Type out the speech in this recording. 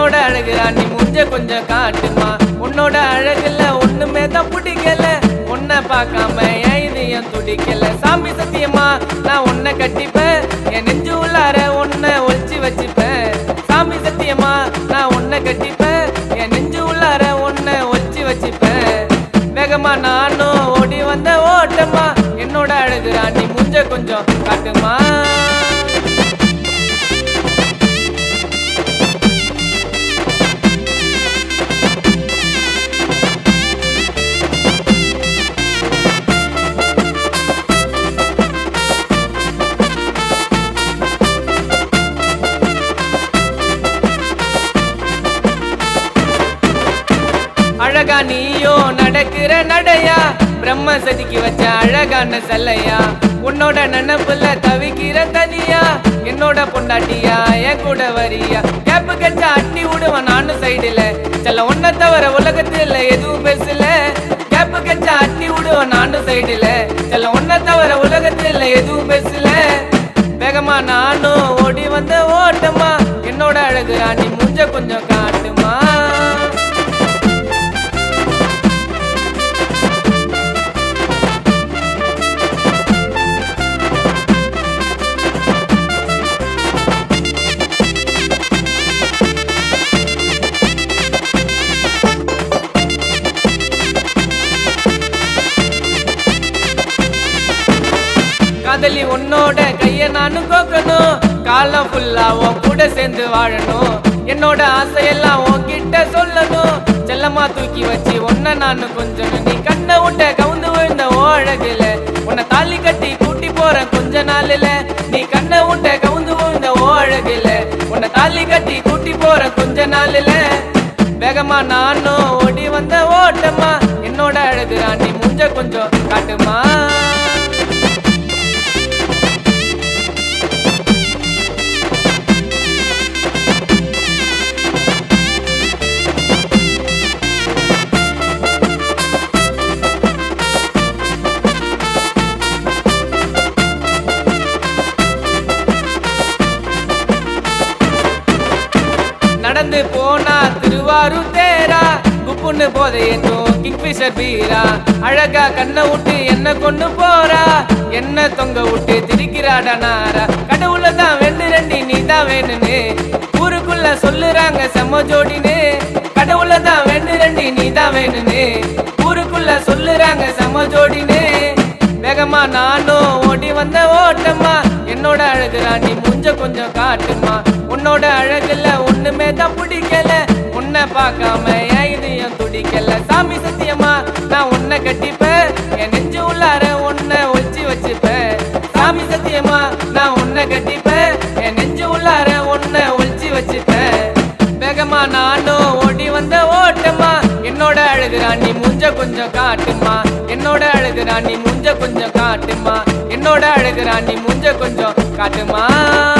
என்னோட அழகு ராணி மூஞ்ச கொஞ்சம் காட்டுமா உன்னோட அழகுல ஒண்ணுமே தான் பிடிக்கல உன்னை பார்க்காம என் இதயம் துடிக்கல சாமி சத்தியமா நான் உன்னை கட்டிப்பேன் என் நெஞ்சு உள்ளார உன்னை ஒளிச்சு வச்சுப்பேன் சாமி சத்தியமா நான் உன்னை கட்டிப்பேன் என் நெஞ்சு உள்ளார உன்னை ஒளிச்சு வச்சுப்பேன் வேகமா நானும் ஓடி வந்த ஓட்டமா என்னோட அழகு ராணி மூஞ்ச கொஞ்சம் காட்டுமா அழகா நீயோ நடக்கிற நடையா பிரம்ம சதிக்கு வச்ச அழகான சல்லையா உன்னோட நினப்புல தவிக்கிற தனியா என்னோட பொண்டாட்டியா என் கூட வரியா கேப்பு கச்சா அட்டி விடுவேன் நானும் சைடுல செல்ல உன்னை தவிர உலகத்துல எதுவும் பேசல கேப்பு கச்சா அட்டி விடுவேன் நானும் சைடுல செல்ல உன்னை தவிர உலகத்துல எதுவும் பேசல வேகமா நானும் ஓடி வந்த ஓட்டமா என்னோட அழகு ராணி மூஞ்ச கொஞ்சம் காட்டுமா காதலி உன்னோட கைய நானும் கோக்கணும் காலம் ஃபுல்லா உன் கூட சேர்ந்து வாழணும் என்னோட ஆசையெல்லாம் உன்கிட்ட சொல்லணும் செல்லமா தூக்கி வச்சு உன்னை நானும் கொஞ்சம் நீ கண்ணை விட்ட கவுந்து விழுந்த ஓ அழகுல உன்னை தாலி கட்டி கூட்டி போறேன் கொஞ்ச நாளில நீ கண்ணை விட்ட கவுந்து விழுந்த ஓ அழகுல உன்னை தாலி கட்டி கூட்டி போறேன் கொஞ்ச நாளில வேகமா நானும் ஓடி வந்த ஓட்டமா என்னோட அழகு ராணி மூஞ்ச கொஞ்சம் காட்டுமா நடந்து போனா திருவாரூர் தேரா குப்புன்னு போதை என்னும் கிங்ஃபிஷர் பீரா அழகா கண்ணை விட்டு என்ன கொண்டு போறா என்ன தொங்க விட்டு திரிக்கிறாடா நாரா கடவுள தான் வெண்டு ரெண்டி நீ தான் வேணுன்னு ஊருக்குள்ள சொல்லுறாங்க செம்ம ஜோடின்னு கடவுள தான் வெண்டு ரெண்டி நீ தான் வேணுன்னு ஊருக்குள்ள சொல்லுறாங்க செம்ம ஜோடின்னு வேகமா நானும் ஓடி வந்த ஓட்டமா என்னோட அழகு ராணி மூஞ்ச கொஞ்சம் காட்டுமா உன்னோட அழகுல ஒண்ணுமே தான் பிடிக்கல உன்னை பார்க்காம என் இதயம் துடிக்கல சாமி சத்தியமா நான் உன்னை கட்டிப்பேன் என் நெஞ்சு உள்ளார உன்னை ஒளிச்சு வச்சுப்பேன் சாமி சத்தியமா நான் உன்னை கட்டிப்பேன் என் நெஞ்சு உள்ளார உன்னை ஒளிச்சு வச்சுப்பேன் வேகமா நானும் ஓடி வந்த ஓட்டமா என்னோட அழகு ராணி மூஞ்ச கொஞ்சம் காட்டுமா என்னோட அழகு ராணி மூஞ்ச கொஞ்சம் காட்டுமா என்னோட அழகு ராணி மூஞ்ச கொஞ்சம் காட்டுமா